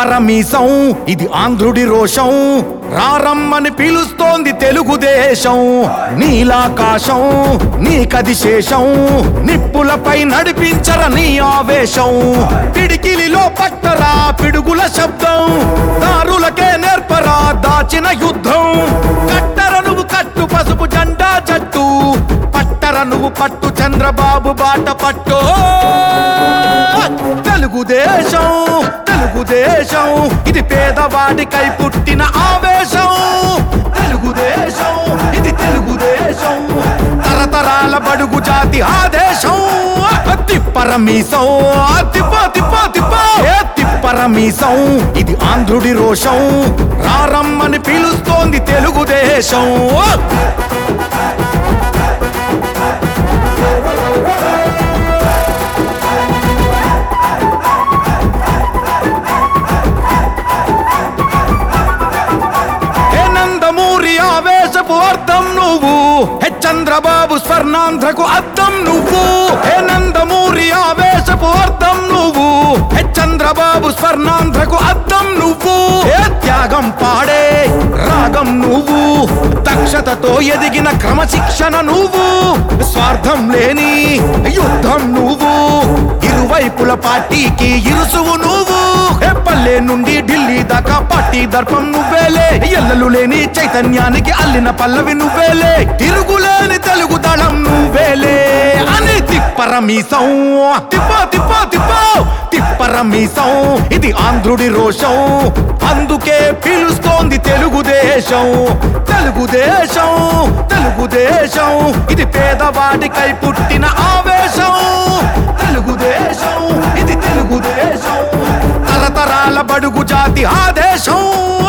తిప్పరమీసం ఇది ఆంధ్రుడి రోషం రారమ్మని పిలుస్తోంది తెలుగుదేశం నీలాకాశం నీకది శేషం నిప్పులపై నడిపించర నీ ఆవేశం పిడికిలిలో పట్టరా పిడుగుల శబ్దం దారులకే నేర్పరా దాచిన యుద్ధం కట్టర నువ్వు కట్టు పసుపు జెండా జట్టు పట్టర నువ్వు పట్టు చంద్రబాబు బాట పట్టు తెలుగుదేశం తెలుగుదేశం ఇది పేదవాడికై పుట్టిన ఆవేశం తెలుగుదేశం ఇది తెలుగుదేశం తరతరాల బడుగు జాతి ఆదేశం తిప్పరమీసం తిప్ప తిప్ప తిప్ప ఏ తిప్పరమీసం ఇది ఆంధ్రుడి రోషం రారమ్మని పిలుస్తోంది తెలుగుదేశం హే నందమూరి ఆవేశపు అర్థం నువ్వు హే చంద్రబాబు స్వర్ణాంధ్రకు అర్థం నువ్వు హే నందమూరి ఆవేశపు అర్థం నువ్వు హే చంద్రబాబు స్వర్ణాంధ్రకు అర్థం నువ్వు హే త్యాగం పాడే రాగం నువ్వు దక్షతతో ఎదిగిన క్రమశిక్షణ నువ్వు స్వార్థం లేని యుద్ధం నువ్వు ఇరువైపుల పార్టీకి ఇరుసువు నువ్వు హే పల్లె నుండి ఢిల్లీ దాకా పార్టీ దర్పం నువ్వేలే ఎల్లలు లేని చైతన్యానికి అల్లిన పల్లవి నువ్వేలే తిరుగులేని తెలుగు దళం నువ్వేలే అని తిప్పరమీసం తిప్ప తిప్ప తిప్ప తిప్పరమీసం ఇది ఆంధ్రుడి రోషం అందుకే పిలుస్తోంది తెలుగుదేశం తెలుగుదేశం తెలుగుదేశం ఇది పేదవాడికై పుట్టిన ఆవేశం తెలుగుదేశం ఇది తెలుగుదేశం తరతరాల బడుగు జాతి ఆదేశం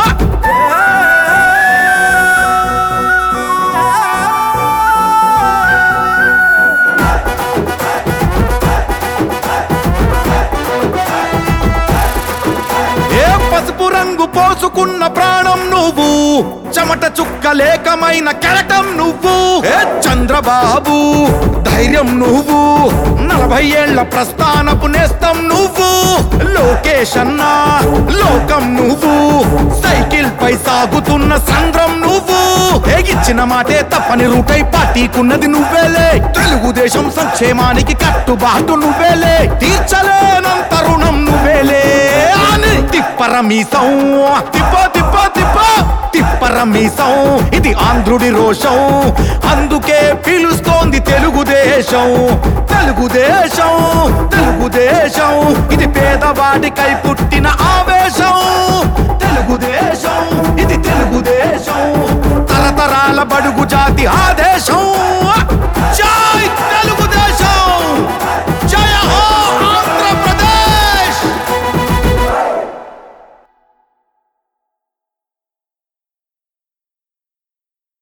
ఏ పసుపు రంగు పోసుకున్న ప్రాణం నువ్వు చెమట చుక్క లేకమైన కెరటం నువ్వు ఏ చంద్రబాబు ధైర్యం నువ్వు నలభై ఏళ్ల ప్రస్థానపు నేస్తం నువ్వు లోకేష్ అన్నా లోకం నువ్వు సైకిల్ పై సాగుతున్న సంద్రం నువ్వు ఏగిచ్చిన మాటే తప్పని రూటై పార్టీకున్నది నువ్వేలే తెలుగుదేశం సంక్షేమానికి కట్టుబాటు నువ్వేలే తీర్చలేనంత రుణం నువ్వేలే అని తిప్పరమీసం తిప్ప తిప్ప తిప్ప తిప్పరమీసం ఇది ఆంధ్రుడి రోషం అందుకే పిలుస్తోంది తెలుగుదేశం తెలుగుదేశం తెలుగుదేశం ఇది పేదవాడికై పుట్టిన ఆవేశం తెలుగుదేశం ఇది తెలుగుదేశం తరతరాల బడుగు జాతి ఆదేశం